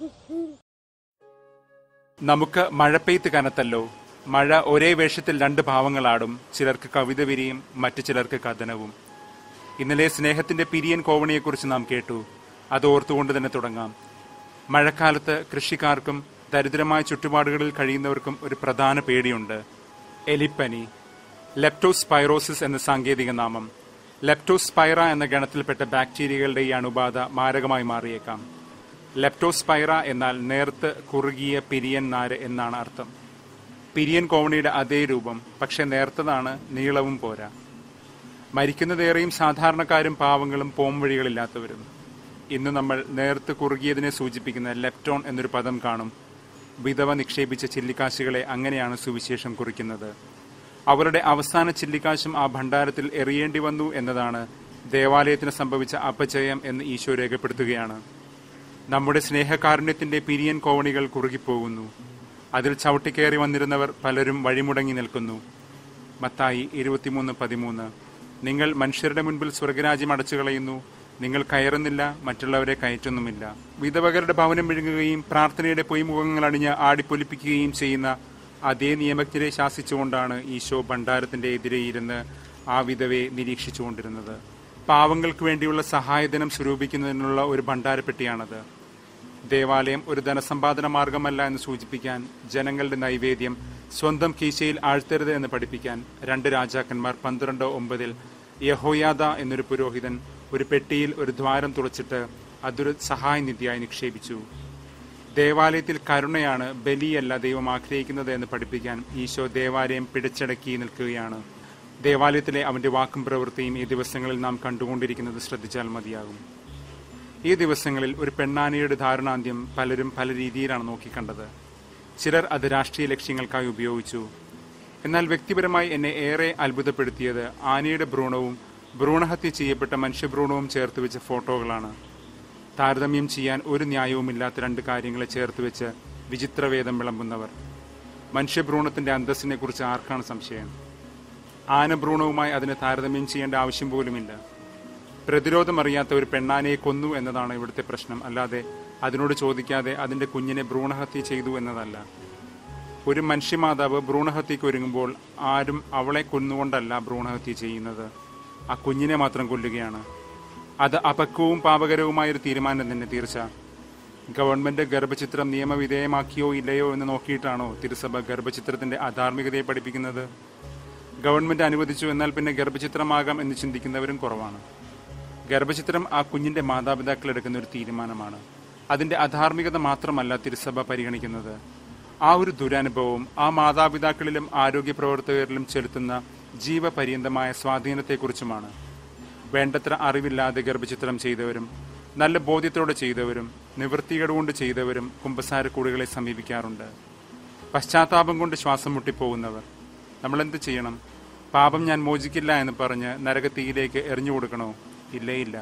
നമുക്ക് മഴപ്പെയ്ത്ത് കനത്തല്ലോ മഴ ഒരേ വേഷത്തിൽ രണ്ട് ഭാവങ്ങളാടും ചിലർക്ക് കവിത വിരിയും മറ്റു ചിലർക്ക് കഥനവും ഇന്നലെ സ്നേഹത്തിന്റെ പിരിയൻ കോവണിയെക്കുറിച്ച് നാം കേട്ടു അത് ഓർത്തുകൊണ്ട് തന്നെ തുടങ്ങാം മഴക്കാലത്ത് കൃഷിക്കാർക്കും ദരിദ്രമായ ചുറ്റുപാടുകളിൽ കഴിയുന്നവർക്കും ഒരു പ്രധാന പേടിയുണ്ട് എലിപ്പനി ലെപ്റ്റോസ്പൈറോസിസ് എന്ന സാങ്കേതിക നാമം ലെപ്റ്റോസ്പൈറ എന്ന ഗണത്തിൽപ്പെട്ട ബാക്ടീരിയകളുടെ ഈ അണുബാധ മാരകമായി മാറിയേക്കാം ലെപ്റ്റോസ്പൈറ എന്നാൽ നേർത്ത് കുറുകിയ പിരിയൻ നാര് എന്നാണ് അർത്ഥം പിരിയൻ കോവണിയുടെ അതേ രൂപം പക്ഷെ നേർത്തതാണ് നീളവും പോരാ മരിക്കുന്നതേറെയും സാധാരണക്കാരും പാവങ്ങളും പോംവഴികളില്ലാത്തവരും ഇന്ന് നമ്മൾ നേർത്ത് കുറുകിയതിനെ സൂചിപ്പിക്കുന്ന ലെപ്റ്റോൺ എന്നൊരു പദം കാണും വിധവ നിക്ഷേപിച്ച ചില്ലിക്കാശുകളെ അങ്ങനെയാണ് സുവിശേഷം കുറിക്കുന്നത് അവരുടെ അവസാന ചില്ലിക്കാശും ആ ഭണ്ഡാരത്തിൽ എറിയേണ്ടി വന്നു എന്നതാണ് ദേവാലയത്തിന് സംഭവിച്ച അപജയം എന്ന് ഈശോ രേഖപ്പെടുത്തുകയാണ് നമ്മുടെ സ്നേഹകാരുണ്യത്തിന്റെ പിരിയൻ കോവണികൾ കുറുകിപ്പോകുന്നു അതിൽ ചവിട്ടിക്കയറി വന്നിരുന്നവർ പലരും വഴിമുടങ്ങി നിൽക്കുന്നു മത്തായി ഇരുപത്തിമൂന്ന് പതിമൂന്ന് നിങ്ങൾ മനുഷ്യരുടെ മുൻപിൽ സ്വർഗരാജ്യം അടച്ചു കളയുന്നു നിങ്ങൾ കയറുന്നില്ല മറ്റുള്ളവരെ കയറ്റുന്നുമില്ല വിധവകരുടെ ഭവനം വിഴുങ്ങുകയും പ്രാർത്ഥനയുടെ പൊയ്മുഖങ്ങൾ അണിഞ്ഞ് ആടിപ്പൊലിപ്പിക്കുകയും ചെയ്യുന്ന അതേ നിയമജ്ഞരെ ശാസിച്ചുകൊണ്ടാണ് ഈശോ ഭണ്ഡാരത്തിന്റെ എതിരെ ഇരുന്ന് ആ വിധവയെ നിരീക്ഷിച്ചുകൊണ്ടിരുന്നത് പാവങ്ങൾക്ക് വേണ്ടിയുള്ള സഹായധനം സ്വരൂപിക്കുന്നതിനുള്ള ഒരു ഭണ്ഡാരപ്പെട്ടിയാണത് ദേവാലയം ഒരു ധനസമ്പാദന മാർഗമല്ല എന്ന് സൂചിപ്പിക്കാൻ ജനങ്ങളുടെ നൈവേദ്യം സ്വന്തം കീശയിൽ ആഴ്ത്തരുത് എന്ന് പഠിപ്പിക്കാൻ രണ്ട് രാജാക്കന്മാർ പന്ത്രണ്ട് ഒമ്പതിൽ യഹോയാദ എന്നൊരു പുരോഹിതൻ ഒരു പെട്ടിയിൽ ഒരു ദ്വാരം തുളച്ചിട്ട് അതൊരു സഹായനിധിയായി നിക്ഷേപിച്ചു ദേവാലയത്തിൽ കരുണയാണ് ബലിയല്ല ദൈവം ആഗ്രഹിക്കുന്നത് എന്ന് പഠിപ്പിക്കാൻ ഈശോ ദേവാലയം പിടിച്ചടക്കി നിൽക്കുകയാണ് ദേവാലയത്തിലെ അവന്റെ വാക്കും പ്രവൃത്തിയും ഈ ദിവസങ്ങളിൽ നാം കണ്ടുകൊണ്ടിരിക്കുന്നത് ശ്രദ്ധിച്ചാൽ മതിയാകും ഈ ദിവസങ്ങളിൽ ഒരു പെണ്ണാനയുടെ ധാരണാന്ത്യം പലരും പല രീതിയിലാണ് നോക്കിക്കണ്ടത് ചിലർ അത് രാഷ്ട്രീയ ലക്ഷ്യങ്ങൾക്കായി ഉപയോഗിച്ചു എന്നാൽ വ്യക്തിപരമായി എന്നെ ഏറെ അത്ഭുതപ്പെടുത്തിയത് ആനയുടെ ഭ്രൂണവും ഭ്രൂണഹത്യ ചെയ്യപ്പെട്ട മനുഷ്യഭ്രൂണവും ചേർത്ത് വെച്ച ഫോട്ടോകളാണ് താരതമ്യം ചെയ്യാൻ ഒരു ന്യായവുമില്ലാത്ത രണ്ട് കാര്യങ്ങളെ ചേർത്ത് വെച്ച് വിചിത്രവേദം വിളമ്പുന്നവർ മനുഷ്യഭ്രൂണത്തിന്റെ അന്തസ്സിനെ കുറിച്ച് ആർക്കാണ് സംശയം ആനഭ്രൂണവുമായി അതിനെ താരതമ്യം ചെയ്യേണ്ട ആവശ്യം പോലുമില്ല പ്രതിരോധം അറിയാത്ത ഒരു പെണ്ണാനയെ കൊന്നു എന്നതാണ് ഇവിടുത്തെ പ്രശ്നം അല്ലാതെ അതിനോട് ചോദിക്കാതെ അതിന്റെ കുഞ്ഞിനെ ഭ്രൂണഹത്യ ചെയ്തു എന്നതല്ല ഒരു മനുഷ്യമാതാവ് ഭ്രൂണഹത്യക്ക് ഒരുങ്ങുമ്പോൾ ആരും അവളെ കൊന്നുകൊണ്ടല്ല ഭ്രൂണഹത്യ ചെയ്യുന്നത് ആ കുഞ്ഞിനെ മാത്രം കൊല്ലുകയാണ് അത് അപക്വവും പാപകരവുമായ ഒരു തീരുമാനം തന്നെ തീർച്ച ഗവൺമെന്റ് ഗർഭചിത്രം നിയമവിധേയമാക്കിയോ ഇല്ലയോ എന്ന് നോക്കിയിട്ടാണോ തിരുസഭ ഗർഭചിത്രത്തിന്റെ അധാർമികതയെ പഠിപ്പിക്കുന്നത് ഗവൺമെന്റ് അനുവദിച്ചു എന്നാൽ പിന്നെ ഗർഭചിത്രമാകാം എന്ന് ചിന്തിക്കുന്നവരും കുറവാണ് ഗർഭചിത്രം ആ കുഞ്ഞിന്റെ മാതാപിതാക്കൾ എടുക്കുന്ന ഒരു തീരുമാനമാണ് അതിന്റെ അധാർമികത മാത്രമല്ല തിരുസഭ പരിഗണിക്കുന്നത് ആ ഒരു ദുരനുഭവവും ആ മാതാപിതാക്കളിലും ആരോഗ്യ പ്രവർത്തകരിലും ചെലുത്തുന്ന ജീവപര്യന്തമായ സ്വാധീനത്തെക്കുറിച്ചുമാണ് വേണ്ടത്ര അറിവില്ലാതെ ഗർഭചിത്രം ചെയ്തവരും നല്ല ബോധ്യത്തോടെ ചെയ്തവരും നിവൃത്തികേട് കൊണ്ട് ചെയ്തവരും കുമ്പസാരക്കൂടുകളെ സമീപിക്കാറുണ്ട് പശ്ചാത്താപം കൊണ്ട് ശ്വാസം മുട്ടിപ്പോകുന്നവർ നമ്മൾ എന്ത് ചെയ്യണം പാപം ഞാൻ മോചിക്കില്ല എന്ന് പറഞ്ഞ് നരകത്തീയിലേക്ക് എറിഞ്ഞു കൊടുക്കണോ ഇല്ലേ ഇല്ല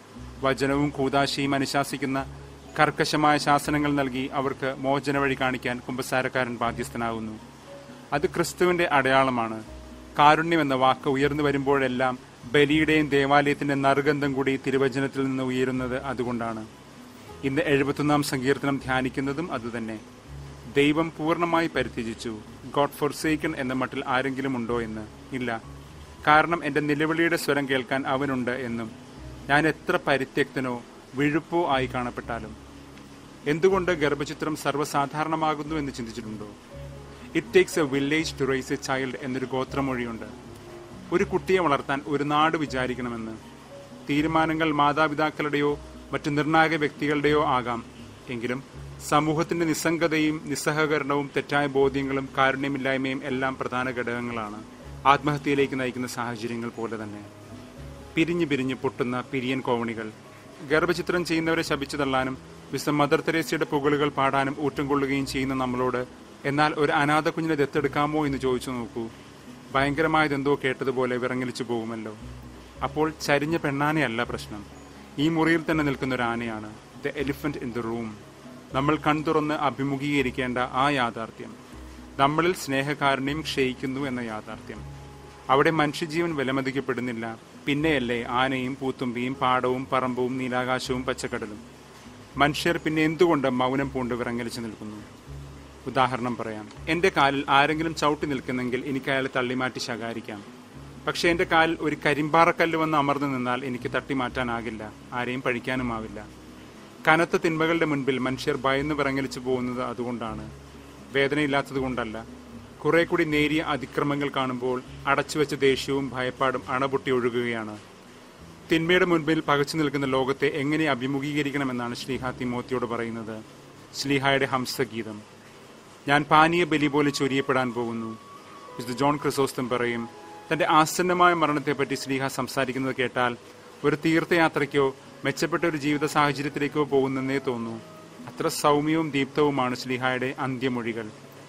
വചനവും കൂതാശിയും അനുശാസിക്കുന്ന കർക്കശമായ ശാസനങ്ങൾ നൽകി അവർക്ക് മോചന വഴി കാണിക്കാൻ കുമ്പസാരക്കാരൻ ബാധ്യസ്ഥനാകുന്നു അത് ക്രിസ്തുവിന്റെ അടയാളമാണ് കാരുണ്യം എന്ന വാക്ക് ഉയർന്നു വരുമ്പോഴെല്ലാം ബലിയുടെയും ദേവാലയത്തിന്റെ നറുഗന്ധം കൂടി തിരുവചനത്തിൽ നിന്ന് ഉയരുന്നത് അതുകൊണ്ടാണ് ഇന്ന് എഴുപത്തൊന്നാം സങ്കീർത്തനം ധ്യാനിക്കുന്നതും അതുതന്നെ ദൈവം പൂർണ്ണമായി പരിത്യജിച്ചു ഗോഡ് ഫോർ സേക്കൺ എന്ന മട്ടിൽ ആരെങ്കിലും ഉണ്ടോ എന്ന് ഇല്ല കാരണം എന്റെ നിലവിളിയുടെ സ്വരം കേൾക്കാൻ അവനുണ്ട് എന്നും ഞാൻ എത്ര പരിത്യക്തനോ വിഴുപ്പോ ആയി കാണപ്പെട്ടാലും എന്തുകൊണ്ട് ഗർഭചിത്രം സർവ്വസാധാരണമാകുന്നു എന്ന് ചിന്തിച്ചിട്ടുണ്ടോ it takes a village to raise a child എന്നൊരു ഗോത്രമൊഴിയുണ്ട് ഒരു കുട്ടിയെ വളർത്താൻ ഒരു നാട് വിചാരിക്കണമെന്ന് തീരുമാനങ്ങൾ മാതാപിതാക്കളുടെയോ മറ്റു നിർണായക വ്യക്തികളുടെയോ ആകാം എങ്കിലും സമൂഹത്തിന്റെ നിസ്സംഗതയും നിസ്സഹകരണവും തെറ്റായ ബോധ്യങ്ങളും കാരുണ്യമില്ലായ്മയും എല്ലാം പ്രധാന ഘടകങ്ങളാണ് ആത്മഹത്യയിലേക്ക് നയിക്കുന്ന സാഹചര്യങ്ങൾ പോലെ തന്നെ പിരിഞ്ഞു പിരിഞ്ഞ് പൊട്ടുന്ന പിരിയൻ കോവണികൾ ഗർഭചിത്രം ചെയ്യുന്നവരെ ശപിച്ചു തള്ളാനും വിശ മദർ തെരേസയുടെ പുകളുകൾ പാടാനും ഊറ്റം കൊള്ളുകയും ചെയ്യുന്ന നമ്മളോട് എന്നാൽ ഒരു അനാഥ കുഞ്ഞിനെ ദത്തെടുക്കാമോ എന്ന് ചോദിച്ചു നോക്കൂ ഭയങ്കരമായതെന്തോ കേട്ടതുപോലെ വിറങ്ങലിച്ചു പോകുമല്ലോ അപ്പോൾ ചരിഞ്ഞ പെണ്ണാനയല്ല പ്രശ്നം ഈ മുറിയിൽ തന്നെ നിൽക്കുന്ന ഒരു ആനയാണ് the elephant in the room നമ്മൾ കൺതുറന്ന് അഭിമുഖീകരിക്കേണ്ട ആ യാഥാർത്ഥ്യം നമ്മളിൽ സ്നേഹകാരുണ്യം ക്ഷയിക്കുന്നു എന്ന യാഥാർത്ഥ്യം അവിടെ മനുഷ്യജീവൻ വിലമതിക്കപ്പെടുന്നില്ല പിന്നെയല്ലേ ആനയും പൂത്തുമ്പിയും പാടവും പറമ്പും നീലാകാശവും പച്ചക്കടലും മനുഷ്യർ പിന്നെ എന്തുകൊണ്ട് മൗനം പൂണ്ട് വിറങ്ങലിച്ചു നിൽക്കുന്നു ഉദാഹരണം പറയാം എന്റെ കാലിൽ ആരെങ്കിലും ചവിട്ടി നിൽക്കുന്നെങ്കിൽ എനിക്ക് അയാളെ തള്ളിമാറ്റി ശകാരിക്കാം പക്ഷെ എന്റെ കാലിൽ ഒരു കരിമ്പാറക്കല്ല് വന്ന് അമർന്നു നിന്നാൽ എനിക്ക് തട്ടിമാറ്റാനാകില്ല ആരെയും പഴിക്കാനുമാവില്ല കനത്ത തിന്മകളുടെ മുൻപിൽ മനുഷ്യർ ഭയന്ന് വിറങ്ങലിച്ചു പോകുന്നത് അതുകൊണ്ടാണ് വേദനയില്ലാത്തത് കൊണ്ടല്ല കുറെ കൂടി നേരിയ അതിക്രമങ്ങൾ കാണുമ്പോൾ അടച്ചുവെച്ച ദേഷ്യവും ഭയപ്പാടും അണപൊട്ടി ഒഴുകുകയാണ് തിന്മയുടെ മുൻപിൽ പകച്ചു നിൽക്കുന്ന ലോകത്തെ എങ്ങനെ അഭിമുഖീകരിക്കണമെന്നാണ് ശ്രീഹ തിമോത്തിയോട് പറയുന്നത് ശ്ലീഹായുടെ ഹംസഗീതം ഞാൻ പാനീയ ബലി പോലെ ചൊരിയപ്പെടാൻ പോകുന്നു വിശുദ്ധ ജോൺ ക്രിസോസ്തം പറയും തന്റെ ആസന്നമായ മരണത്തെപ്പറ്റി ശ്ലീഹ സംസാരിക്കുന്നത് കേട്ടാൽ ഒരു തീർത്ഥയാത്രയ്ക്കോ മെച്ചപ്പെട്ട ഒരു ജീവിത സാഹചര്യത്തിലേക്കോ പോകുന്നെന്നേ തോന്നൂ അത്ര സൗമ്യവും ദീപ്തവുമാണ് ശ്ലീഹായുടെ അന്ത്യമൊഴികൾ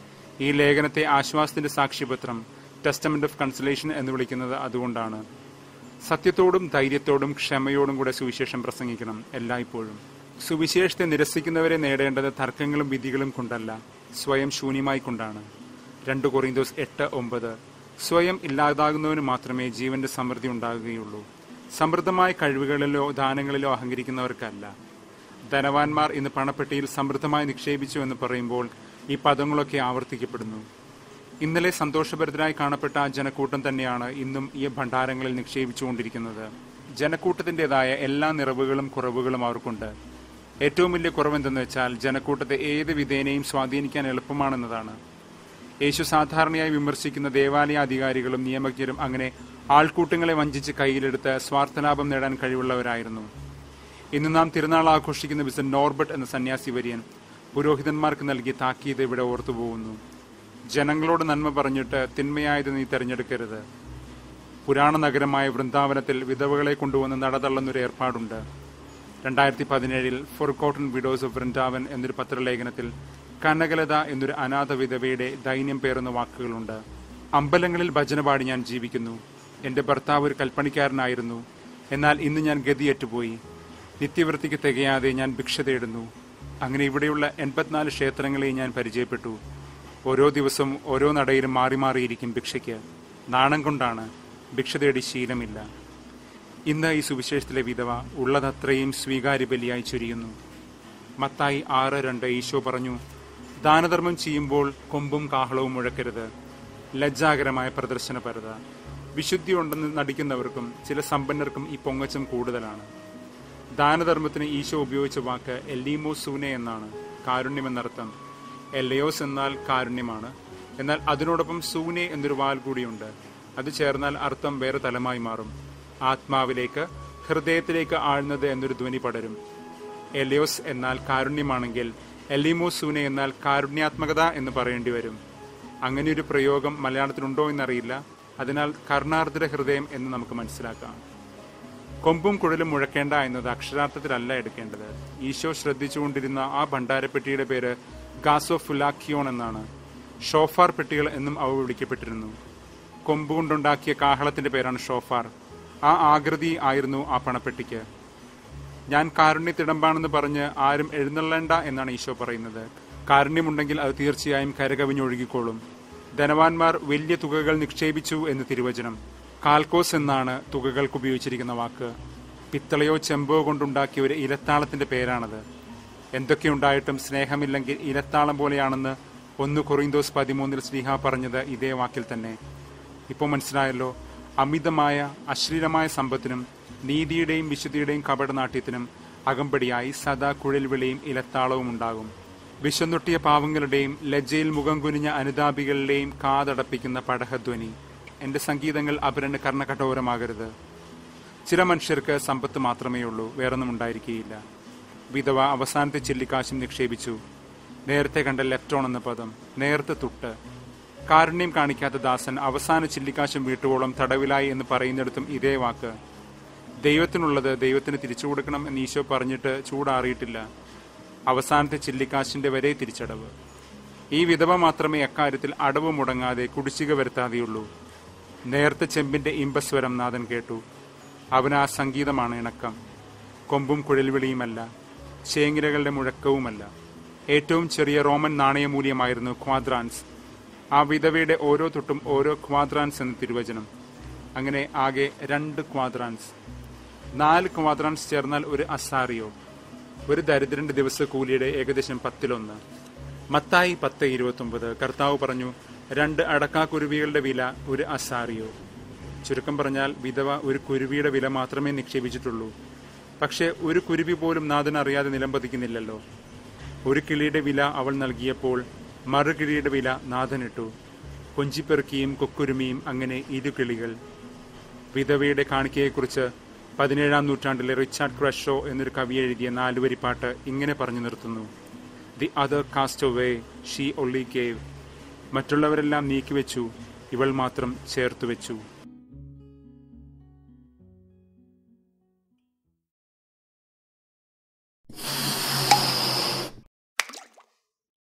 ഈ ലേഖനത്തെ ആശ്വാസത്തിന്റെ സാക്ഷ്യപത്രം ടെസ്റ്റമെന്റ് ഓഫ് കൺസലേഷൻ എന്ന് വിളിക്കുന്നത് അതുകൊണ്ടാണ് സത്യത്തോടും ധൈര്യത്തോടും ക്ഷമയോടും കൂടെ സുവിശേഷം പ്രസംഗിക്കണം എല്ലായ്പ്പോഴും സുവിശേഷത്തെ നിരസിക്കുന്നവരെ നേടേണ്ടത് തർക്കങ്ങളും വിധികളും കൊണ്ടല്ല സ്വയം ശൂന്യമായി കൊണ്ടാണ് രണ്ട് കൊറിന്തോസ് എട്ട് ഒമ്പത് സ്വയം ഇല്ലാതാകുന്നവന് മാത്രമേ ജീവന്റെ സമൃദ്ധി ഉണ്ടാകുകയുള്ളൂ സമൃദ്ധമായ കഴിവുകളിലോ ദാനങ്ങളിലോ അഹങ്കരിക്കുന്നവർക്കല്ല ധനവാന്മാർ ഇന്ന് പണപ്പെട്ടിയിൽ സമൃദ്ധമായി നിക്ഷേപിച്ചു എന്ന് പറയുമ്പോൾ ഈ പദങ്ങളൊക്കെ ആവർത്തിക്കപ്പെടുന്നു ഇന്നലെ സന്തോഷഭരിതരായി കാണപ്പെട്ട ആ ജനക്കൂട്ടം തന്നെയാണ് ഇന്നും ഈ ഭണ്ഡാരങ്ങളിൽ നിക്ഷേപിച്ചുകൊണ്ടിരിക്കുന്നത് ജനക്കൂട്ടത്തിൻ്റെതായ എല്ലാ നിറവുകളും കുറവുകളും അവർക്കുണ്ട് ഏറ്റവും വലിയ കുറവെന്തെന്ന് വെച്ചാൽ ജനക്കൂട്ടത്തെ ഏത് വിധേനയും സ്വാധീനിക്കാൻ എളുപ്പമാണെന്നതാണ് യേശു സാധാരണയായി വിമർശിക്കുന്ന ദേവാലയ അധികാരികളും നിയമജ്ഞരും അങ്ങനെ ആൾക്കൂട്ടങ്ങളെ വഞ്ചിച്ച് കയ്യിലെടുത്ത് സ്വാർത്ഥലാഭം നേടാൻ കഴിവുള്ളവരായിരുന്നു ഇന്ന് നാം തിരുനാൾ ആഘോഷിക്കുന്ന വിസൻ നോർബർട്ട് എന്ന സന്യാസി വര്യൻ പുരോഹിതന്മാർക്ക് നൽകിയ താക്കീത് ഇവിടെ ഓർത്തുപോകുന്നു ജനങ്ങളോട് നന്മ പറഞ്ഞിട്ട് തിന്മയായത് നീ തെരഞ്ഞെടുക്കരുത് പുരാണ നഗരമായ വൃന്ദാവനത്തിൽ വിധവകളെ കൊണ്ടുവന്ന് നടതള്ളുന്നൊരു ഏർപ്പാടുണ്ട് രണ്ടായിരത്തി പതിനേഴിൽ ഫോർകോട്ടൺ വിഡോസ് ഓഫ് വൃന്ദാവൻ എന്നൊരു പത്രലേഖനത്തിൽ കനകലത എന്നൊരു അനാഥ വിധവയുടെ ദൈന്യം പേറുന്ന വാക്കുകളുണ്ട് അമ്പലങ്ങളിൽ ഭജന പാടി ഞാൻ ജീവിക്കുന്നു എന്റെ ഭർത്താവ് ഒരു കൽപ്പണിക്കാരനായിരുന്നു എന്നാൽ ഇന്ന് ഞാൻ ഗതിയേറ്റുപോയി നിത്യവൃത്തിക്ക് തികയാതെ ഞാൻ ഭിക്ഷ തേടുന്നു അങ്ങനെ ഇവിടെയുള്ള എൺപത്തിനാല് ക്ഷേത്രങ്ങളെ ഞാൻ പരിചയപ്പെട്ടു ഓരോ ദിവസവും ഓരോ നടയിലും മാറി മാറിയിരിക്കും ഭിക്ഷയ്ക്ക് നാണം കൊണ്ടാണ് ഭിക്ഷ തേടി ശീലമില്ല ഇന്ന് ഈ സുവിശേഷത്തിലെ വിധവ ഉള്ളതത്രയും സ്വീകാര്യബലിയായി ചൊരിയുന്നു മത്തായി ആറ് രണ്ട് ഈശോ പറഞ്ഞു ദാനധർമ്മം ചെയ്യുമ്പോൾ കൊമ്പും കാഹളവും മുഴക്കരുത് ലജ്ജാകരമായ പ്രദർശനപരത വിശുദ്ധി ഉണ്ടെന്ന് നടിക്കുന്നവർക്കും ചില സമ്പന്നർക്കും ഈ പൊങ്ങച്ചം കൂടുതലാണ് ദാനധർമ്മത്തിന് ഈശോ ഉപയോഗിച്ച വാക്ക് എല്ലീമോ സൂനെ എന്നാണ് കാരുണ്യമെന്നർത്ഥം എല്ലയോസ് എന്നാൽ കാരുണ്യമാണ് എന്നാൽ അതിനോടൊപ്പം സൂനെ എന്നൊരു വാൽ കൂടിയുണ്ട് അത് ചേർന്നാൽ അർത്ഥം വേറെ തലമായി മാറും ആത്മാവിലേക്ക് ഹൃദയത്തിലേക്ക് ആഴ്ന്നത് എന്നൊരു ധ്വനി പടരും എലിയോസ് എന്നാൽ കാരുണ്യമാണെങ്കിൽ എലിമോസൂനെ എന്നാൽ കാരുണ്യാത്മകത എന്ന് പറയേണ്ടി വരും അങ്ങനെയൊരു പ്രയോഗം മലയാളത്തിലുണ്ടോ എന്നറിയില്ല അതിനാൽ കർണാർദ്ര ഹൃദയം എന്ന് നമുക്ക് മനസ്സിലാക്കാം കൊമ്പും കുഴലും മുഴക്കേണ്ട എന്നത് അക്ഷരാർത്ഥത്തിലല്ല എടുക്കേണ്ടത് ഈശോ ശ്രദ്ധിച്ചുകൊണ്ടിരുന്ന ആ ഭണ്ഡാരപ്പെട്ടിയുടെ പേര് ഗാസോ ഫുലാക്കിയോൺ എന്നാണ് ഷോഫാർ പെട്ടികൾ എന്നും അവ വിളിക്കപ്പെട്ടിരുന്നു കൊമ്പുകൊണ്ടുണ്ടാക്കിയ കാഹളത്തിന്റെ പേരാണ് ഷോഫാർ ആ ആകൃതി ആയിരുന്നു ആ പണപ്പെട്ടിക്ക് ഞാൻ കാരുണ്യത്തിടമ്പാണെന്ന് പറഞ്ഞ് ആരും എഴുന്നള്ളേണ്ട എന്നാണ് ഈശോ പറയുന്നത് കാരുണ്യമുണ്ടെങ്കിൽ അത് തീർച്ചയായും കരകവിഞ്ഞൊഴുകിക്കോളും ധനവാന്മാർ വലിയ തുകകൾ നിക്ഷേപിച്ചു എന്ന് തിരുവചനം കാൽക്കോസ് എന്നാണ് തുകകൾക്ക് ഉപയോഗിച്ചിരിക്കുന്ന വാക്ക് പിത്തളയോ ചെമ്പോ കൊണ്ടുണ്ടാക്കിയ ഒരു ഇലത്താളത്തിന്റെ പേരാണത് എന്തൊക്കെയുണ്ടായിട്ടും സ്നേഹമില്ലെങ്കിൽ ഇലത്താളം പോലെയാണെന്ന് ഒന്ന് കൊറിന്തോസ് പതിമൂന്നിൽ ശ്രീഹ പറഞ്ഞത് ഇതേ വാക്കിൽ തന്നെ ഇപ്പോൾ മനസ്സിലായല്ലോ അമിതമായ അശ്ലീലമായ സമ്പത്തിനും നീതിയുടെയും വിശുദ്ധിയുടെയും കപടനാട്യത്തിനും അകമ്പടിയായി സദാ കുഴൽവിളിയും ഇലത്താളവും ഉണ്ടാകും വിശന്നൊട്ടിയ പാവങ്ങളുടെയും ലജ്ജയിൽ മുഖം കുനിഞ്ഞ അനുതാപികളുടെയും കാതടപ്പിക്കുന്ന പടഹധ്വനി എന്റെ സംഗീതങ്ങൾ അവരുടെ കർണകഠോരമാകരുത് ചില മനുഷ്യർക്ക് സമ്പത്ത് മാത്രമേ ഉള്ളൂ വേറൊന്നും ഉണ്ടായിരിക്കുകയില്ല വിധവ അവസാനത്തെ ചില്ലിക്കാശും നിക്ഷേപിച്ചു നേരത്തെ കണ്ട ലെഫ്റ്റോൺ എന്ന പദം നേരത്തെ തുട്ട് കാരുണ്യം കാണിക്കാത്ത ദാസൻ അവസാന ചില്ലിക്കാശും വീട്ടുവോളം തടവിലായി എന്ന് പറയുന്നിടത്തും ഇതേ വാക്ക് ദൈവത്തിനുള്ളത് ദൈവത്തിന് തിരിച്ചു കൊടുക്കണം എന്ന് ഈശോ പറഞ്ഞിട്ട് ചൂടാറിയിട്ടില്ല അവസാനത്തെ ചില്ലിക്കാശിന്റെ വരെ തിരിച്ചടവ് ഈ വിധവ മാത്രമേ അക്കാര്യത്തിൽ അടവ് മുടങ്ങാതെ കുടിശ്ശിക വരുത്താതെയുള്ളൂ നേർത്ത ചെമ്പിന്റെ ഇമ്പസ്വരം നാഥൻ കേട്ടു അവന് ആ സംഗീതമാണ് ഇണക്കം കൊമ്പും കുഴൽവിളിയുമല്ല ചേങ്ങിരകളുടെ മുഴക്കവുമല്ല ഏറ്റവും ചെറിയ റോമൻ നാണയമൂല്യമായിരുന്നു ക്വാദ്രാൻസ് ആ വിധവയുടെ ഓരോ തൊട്ടും ഓരോ ക്വാദ്രാൻസ് എന്ന തിരുവചനം അങ്ങനെ ആകെ രണ്ട് ക്വാദ്രാൻസ് നാല് ക്വാദ്രാൻസ് ചേർന്നാൽ ഒരു അസാറിയോ ഒരു ദരിദ്രന്റെ ദിവസ കൂലിയുടെ ഏകദേശം പത്തിലൊന്ന് മത്തായി പത്ത് ഇരുപത്തൊമ്പത് കർത്താവ് പറഞ്ഞു രണ്ട് അടക്കാക്കുരുവികളുടെ വില ഒരു അസാറിയോ ചുരുക്കം പറഞ്ഞാൽ വിധവ ഒരു കുരുവിയുടെ വില മാത്രമേ നിക്ഷേപിച്ചിട്ടുള്ളൂ പക്ഷെ ഒരു കുരുവി പോലും നാഥൻ അറിയാതെ നിലംപതിക്കുന്നില്ലല്ലോ ഒരു കിളിയുടെ വില അവൾ നൽകിയപ്പോൾ മറുകിളിയുടെ വില നാഥനിട്ടു കൊഞ്ചിപ്പെറുക്കിയും കൊക്കുരുമിയും അങ്ങനെ ഇരു കിളികൾ വിധവയുടെ കാണിക്കയെക്കുറിച്ച് പതിനേഴാം നൂറ്റാണ്ടിലെ റിച്ചാർഡ് ക്രഷോ എന്നൊരു കവി എഴുതിയ നാലുവരി പാട്ട് ഇങ്ങനെ പറഞ്ഞു നിർത്തുന്നു the other cast away she only gave മറ്റുള്ളവരെല്ലാം നീക്കിവെച്ചു ഇവൾ മാത്രം ചേർത്തു വെച്ചു